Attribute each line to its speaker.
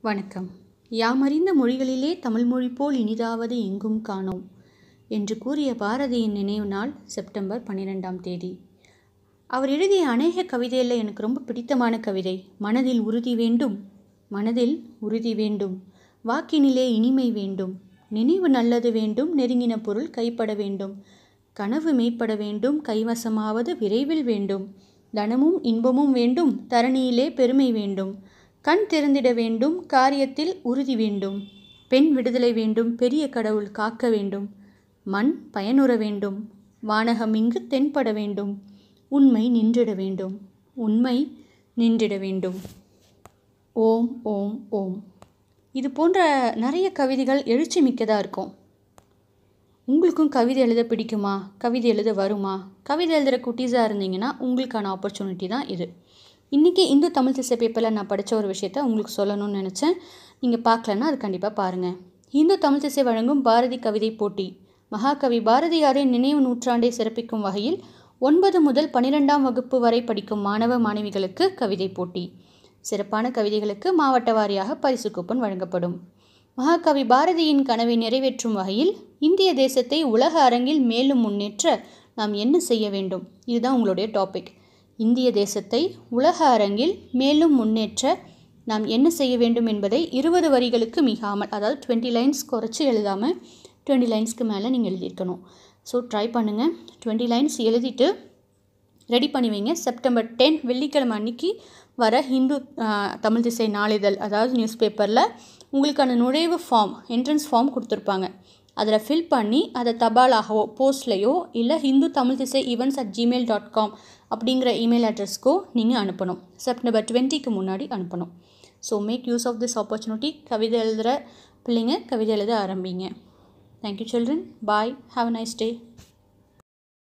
Speaker 1: வணக்கம் யாமறிந்த மொழிகளிலே தமிழ்மொழி போல் இனிதாவது எங்கும் காணோம் என்று கூறிய பாரதியின் நினைவு நாள் செப்டம்பர் பன்னிரெண்டாம் தேதி அவர் எழுதிய அநேக கவிதையில் எனக்கு ரொம்ப பிடித்தமான கவிதை மனதில் உறுதி வேண்டும் மனதில் உறுதி வேண்டும் வாக்கினிலே இனிமை வேண்டும் நினைவு நல்லது வேண்டும் நெருங்கின பொருள் கைப்பட வேண்டும் கனவு மெய்ப்பட வேண்டும் கைவசமாவது விரைவில் வேண்டும் தனமும் இன்பமும் வேண்டும் தரணியிலே பெருமை வேண்டும் கண் திறந்திட வேண்டும் காரியத்தில் உறுதி வேண்டும் பெண் விடுதலை வேண்டும் பெரிய கடவுள் காக்க வேண்டும் மண் பயனுற வேண்டும் வானகம் இங்கு தென்பட வேண்டும் உண்மை நின்றிட வேண்டும் உண்மை நின்றிட வேண்டும் ஓம் ஓம் ஓம் இது போன்ற நிறைய கவிதைகள் எழுச்சி மிக்கதாக இருக்கும் உங்களுக்கும் கவிதை எழுத பிடிக்குமா கவிதை எழுத வருமா கவிதை எழுதுகிற குட்டீஸாக இருந்தீங்கன்னா உங்களுக்கான ஆப்பர்ச்சுனிட்டி தான் இது இன்றைக்கி இந்து தமிழ் திசை பேப்பரில் நான் படித்த ஒரு விஷயத்த உங்களுக்கு சொல்லணும்னு நினச்சேன் நீங்கள் பார்க்கலன்னா அது கண்டிப்பாக பாருங்கள் இந்து தமிழ் திசை வழங்கும் பாரதி கவிதை போட்டி மகாகவி பாரதியாரின் நினைவு நூற்றாண்டை சிறப்பிக்கும் வகையில் ஒன்பது முதல் பன்னிரெண்டாம் வகுப்பு வரை படிக்கும் மாணவ மாணவிகளுக்கு கவிதை போட்டி சிறப்பான கவிதைகளுக்கு மாவட்ட வாரியாக பரிசு கூப்பன் வழங்கப்படும் மகாகவி பாரதியின் கனவை நிறைவேற்றும் வகையில் இந்திய தேசத்தை உலக அரங்கில் மேலும் முன்னேற்ற நாம் என்ன செய்ய வேண்டும் இதுதான் உங்களுடைய டாபிக் இந்திய தேசத்தை உலக அரங்கில் மேலும் முன்னேற்ற நாம் என்ன செய்ய வேண்டும் என்பதை இருபது வரிகளுக்கு மிகாமல் அதாவது டுவெண்ட்டி லைன்ஸ் குறைச்சி எழுதாமல் டுவெண்ட்டி லைன்ஸ்க்கு மேலே நீங்கள் எழுதியிருக்கணும் ஸோ ட்ரை பண்ணுங்கள் டுவெண்ட்டி லைன்ஸ் எழுதிட்டு ரெடி பண்ணி வைங்க செப்டம்பர் டென் வெள்ளிக்கிழமை அன்னைக்கு வர ஹிந்து தமிழ் திசை நாளிதழ் அதாவது நியூஸ் பேப்பரில் உங்களுக்கான நுழைவு ஃபார்ம் என்ட்ரன்ஸ் ஃபார்ம் கொடுத்துருப்பாங்க அதில் ஃபில் பண்ணி அதை தபாலாகவோ போஸ்ட்லேயோ இல்லை Hindu Tamil Thisai events at Gmail dot com அப்படிங்கிற இமெயில் அட்ரஸ்க்கோ நீங்கள் அனுப்பணும் செப்டம்பர் டுவெண்ட்டிக்கு முன்னாடி அனுப்பணும் so make use of this opportunity கவிதை எழுதுகிற பிள்ளைங்க கவிதை எழுத ஆரம்பிங்க thank you children bye have a nice day